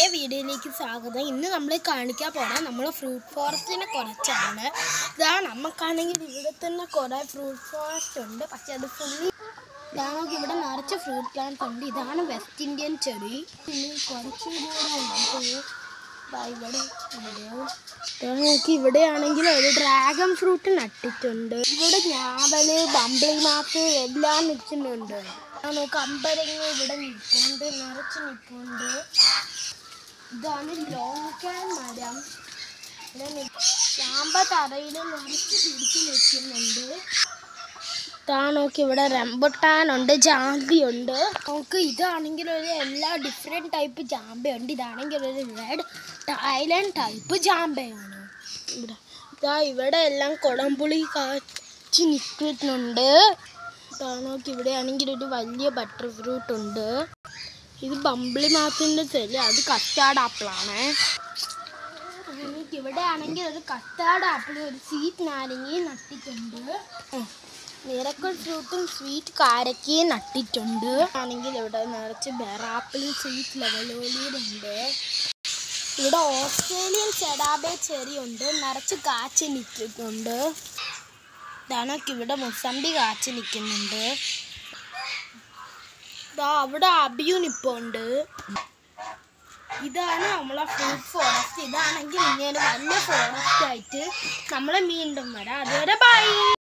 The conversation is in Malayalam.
പുതിയ വീഡിയോയിലേക്ക് സ്വാഗതം ഇന്ന് നമ്മൾ കാണിക്കാൻ പോണേ നമ്മൾ ഫ്രൂട്ട് ഫോറസ്റ്റിനെ കുറച്ചാണ് ഇതാ നമുക്കാണെങ്കിൽ ഇവിടെ തന്നെ കുറേ ഫ്രൂട്ട് ഫോറസ്റ്റ് ഉണ്ട് പക്ഷെ അത് ഫുള്ളി നമുക്ക് ഇവിടെ നിറച്ച് ഫ്രൂട്ട് പ്ലാന്റ്സ് ഉണ്ട് ഇതാണ് വെസ്റ്റ് ഇന്ത്യൻ ചെടി ഇനി കുറച്ചും കൂടെ ഉണ്ട് ദാ ഇവിടെ ഇവിടെയോ ദാ നോക്കി ഇവിടെയാണെങ്കിൽ ഒരു ഡ്രാഗൺ ഫ്രൂട്ട് നട്ടിട്ടുണ്ട് ഇവിടെ ഞാവല് ബംബിളി മാത്ത് എല്ലാം നിൽക്കുന്നുണ്ട് ദാ നോക്ക് അമ്പരങ്ങ ഇവിടെ നിൽപ്പുണ്ട് നിറച്ച് നിൽപ്പുണ്ട് ഇതാണ് ലോങ് ക്യാൻ മരം ഇവിടെ നി- ചാമ്പ തറയിൽ നിറച്ച് പിടിച്ച് നിൽക്കുന്നുണ്ട് താ നോക്കി ഇവിടെ റംബുട്ടാനുണ്ട് ജാമ്പിയുണ്ട് നമുക്ക് ഇതാണെങ്കിൽ ഒരു എല്ലാ ഡിഫറെൻറ്റ് ടൈപ്പ് ജാമ്പയുണ്ട് ഇതാണെങ്കിൽ ഒരു റെഡ് തായ്ലൻഡ് ടൈപ്പ് ജാമ്പയാണ് ഇവിടെ ഇതാ ഇവിടെ എല്ലാം കുടംപുളി കാച്ചി നിൽക്കുന്നുണ്ട് ഇതാ നോക്കി ഇവിടെ ആണെങ്കിൽ ഒരു വലിയ ബട്ടർ ഫ്രൂട്ട് ഉണ്ട് ഇത് ബംബിളി മാത്തിൻ്റെ ചെല്ലി അത് കസ്റ്റാർഡ് ആപ്പിളാണ് എനിക്ക് ഇവിടെ ആണെങ്കിൽ ഒരു കസ്റ്റാർഡ് ആപ്പിൾ ഒരു സ്വീറ്റ് നാരങ്ങയും നട്ടിട്ടുണ്ട് നിരക്കൽ ഫ്രൂട്ടും സ്വീറ്റ് കാരക്കയും നട്ടിട്ടുണ്ട് ആണെങ്കിൽ ഇവിടെ നിറച്ച് ബെറാപ്പിളും സ്വീറ്റ് ലെവലോലിയും ഉണ്ട് ഇവിടെ ഓസ്ട്രേലിയൻ സെഡാബെ ചെറി ഉണ്ട് നിറച്ച് കാച്ച് നിൽക്കുന്നുണ്ട് ഇതാണൊക്കെ ഇവിടെ മുസമ്പി കാച്ച് നിൽക്കുന്നുണ്ട് ദാ അവിടെ അബിയു നിപ്പുണ്ട് ഇതാണ് നമ്മളെ ഫ്രൂട്ട് ഫോറസ്റ്റ് ഇതാണെങ്കിൽ ഇങ്ങനെ വലിയ ഫോറസ്റ്റ് ആയിട്ട് നമ്മളെ വീണ്ടും വരാം അതുവരെ ബൈ